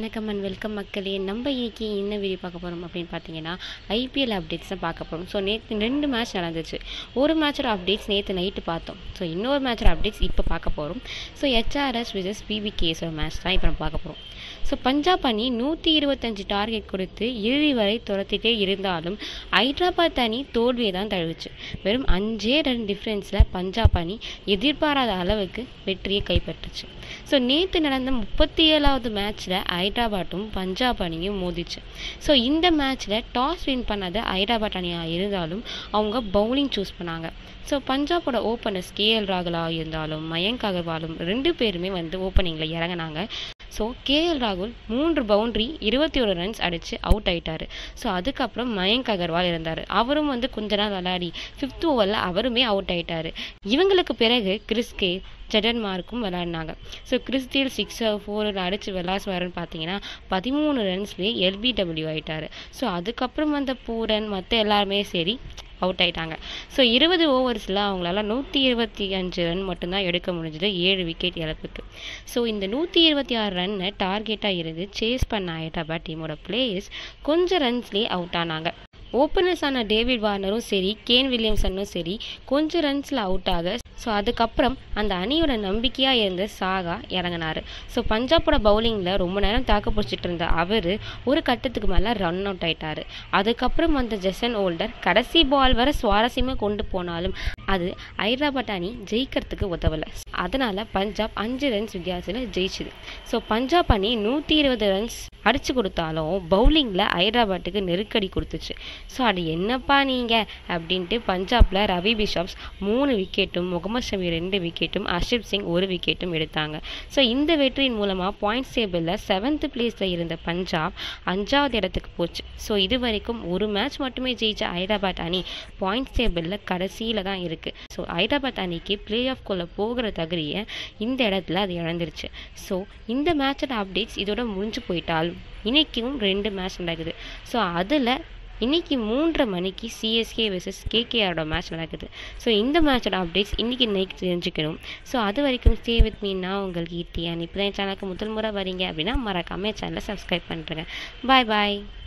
வணக்கம் and welcome மக்களே நம்ம இன்னைக்கு என்ன வீடியோ பார்க்க போகிறோம் அப்படின்னு பார்த்தீங்கன்னா ஐபிஎல் அப்டேட்ஸ் தான் பார்க்க போகிறோம் ஸோ நேற்று ரெண்டு மேட்ச் நடந்துச்சு ஒரு மேட்சோட அப்டேட்ஸ் நேற்று நைட்டு பார்த்தோம் ஸோ இன்னொரு மேட்சோட அப்டேட்ஸ் இப்போ பார்க்க போகிறோம் ஸோ ஹெச்ஆர்எஸ் விசஸ் பிபிகேஸோட மேட்ச் தான் இப்போ நம்ம பார்க்க போகிறோம் ஸோ பஞ்சாப் அணி நூற்றி இருபத்தஞ்சு டார்கெட் கொடுத்து இறுதி வரை துரத்திட்டே இருந்தாலும் ஹைதராபாத் அணி தோல்வியை தான் தழுவுச்சு வெறும் அஞ்சே ரன் டிஃப்ரென்ஸில் பஞ்சாப் அணி எதிர்பாராத அளவுக்கு வெற்றியை கைப்பற்றுச்சு ஸோ நேற்று நடந்த முப்பத்தி ஏழாவது மேட்ச்சில் ஹைதராபாத்தும் பஞ்சாப் அணியும் மோதிச்சு ஸோ இந்த மேட்ச்சில் டாஸ் வின் பண்ணது ஹைதராபாத் அணியாக இருந்தாலும் அவங்க பவுலிங் சூஸ் பண்ணாங்க ஸோ பஞ்சாபோட ஓப்பனர்ஸ் கேஎல் ராகுலாக இருந்தாலும் மயங்க் அகர்வாலும் ரெண்டு பேருமே வந்து ஓப்பனிங்கில் இறங்கினாங்க ஸோ கேஎல் ராகுல் மூன்று பவுண்ட்ரி இருபத்தி ஒரு ரன்ஸ் அடித்து அவுட் ஆயிட்டாரு ஸோ அதுக்கப்புறம் மயங்க் அகர்வால் இருந்தார் அவரும் வந்து கொஞ்ச நாள் விளையாடி ஃபிஃப்த் ஓவரில் அவருமே அவுட் ஆயிட்டாரு இவங்களுக்கு பிறகு கிறிஸ்கே ஜடன்மார்க்கும் விளையாடினாங்க ஸோ கிறிஸ்டியல் சிக்ஸர் ஃபோர் அடித்து விளாசுவாருன்னு பார்த்தீங்கன்னா பதிமூணு ரன்ஸ்லேயே எல்பிடபிள்யூ ஆயிட்டாரு ஸோ அதுக்கப்புறம் வந்த பூரன் மற்ற எல்லாருமே சரி அவுட் ஆயிட்டாங்க ஸோ இருபது ஓவர்ஸில் அவங்களால நூற்றி இருபத்தி அஞ்சு ரன் மட்டும்தான் எடுக்க முடிஞ்சது ஏழு விக்கெட் இழப்புக்கு ஸோ இந்த நூற்றி இருபத்தி ஆறு ரன்னை டார்கெட்டாக இருந்து சேஸ் பண்ண ஹைதராபாத் டீமோட பிளேயர்ஸ் கொஞ்சம் ரன்ஸ்லேயே அவுட் ஆனாங்க ஓப்பனர்ஸான டேவிட் வார்னரும் சரி கேன் வில்லியம்சனும் சரி கொஞ்சம் ரன்ஸில் அவுட் ஆக ஸோ அதுக்கப்புறம் அந்த அணியோட நம்பிக்கையாக இருந்த சாகா இறங்கினார் ஸோ பஞ்சாபோட பவுலிங்கில் ரொம்ப நேரம் தாக்கு பிடிச்சிட்டு இருந்த அவர் ஒரு கட்டத்துக்கு மேலே ரன் அவுட் ஆயிட்டார் அதுக்கப்புறம் வந்த ஜெசன் ஓல்டர் கடைசி பால் வர சுவாரஸ்யமாக கொண்டு போனாலும் அது ஹைதராபாத் அணி ஜெயிக்கிறதுக்கு உதவலை அதனால் பஞ்சாப் அஞ்சு ரன்ஸ் வித்தியாசத்தில் ஜெயிச்சுது ஸோ பஞ்சாப் அணி நூற்றி இருபது ரன்ஸ் அடித்து கொடுத்தாலும் பவுலிங்கில் ஹைதராபாத்துக்கு நெருக்கடி கொடுத்துச்சு ஸோ அது என்னப்பா நீங்கள் அப்படின்ட்டு பஞ்சாபில் ரவி பிஷப்ஸ் மூணு விக்கெட்டும் முகமது ஷமி ரெண்டு விக்கெட்டும் அர்ஷிப் சிங் ஒரு விக்கெட்டும் எடுத்தாங்க ஸோ இந்த வெற்றியின் மூலமாக பாயிண்ட்ஸ் டேபிளில் செவன்த் பிளேஸில் இருந்த பஞ்சாப் அஞ்சாவது இடத்துக்கு போச்சு ஸோ இது வரைக்கும் ஒரு மேட்ச் மட்டுமே ஜெயிச்ச ஹைதராபாத் அணி பாயிண்ட்ஸ் டேபிளில் கடைசியில் தான் இருக்குது ஸோ ஹைதராபாத் அணிக்கு பிளே ஆஃப்குள்ளே போகிற தகுதியை இந்த இடத்துல அது இழந்துருச்சு ஸோ இந்த மேட்சோட அப்டேட்ஸ் இதோட முடிஞ்சு போயிட்டாலும் இன்றைக்கும் ரெண்டு மேட்ச் நடக்குது ஸோ அதில் இன்னைக்கு மூன்றரை மணிக்கு சிஎஸ்கே வெர்சஸ் கேகேஆரோட மேட்ச் நடக்குது ஸோ இந்த மேட்சோட அப்டேட்ஸ் இன்றைக்கி நைட் தெரிஞ்சுக்கணும் ஸோ அது வரைக்கும் ஸ்டே வித் மீனா உங்கள் கீர்த்தி அண்ட் இப்போ தான் என் சேனலுக்கு முதல் முறை வரீங்க அப்படின்னா மறக்காமல் என் சேனலை சப்ஸ்கிரைப் பண்ணுறேங்க பாய் பாய்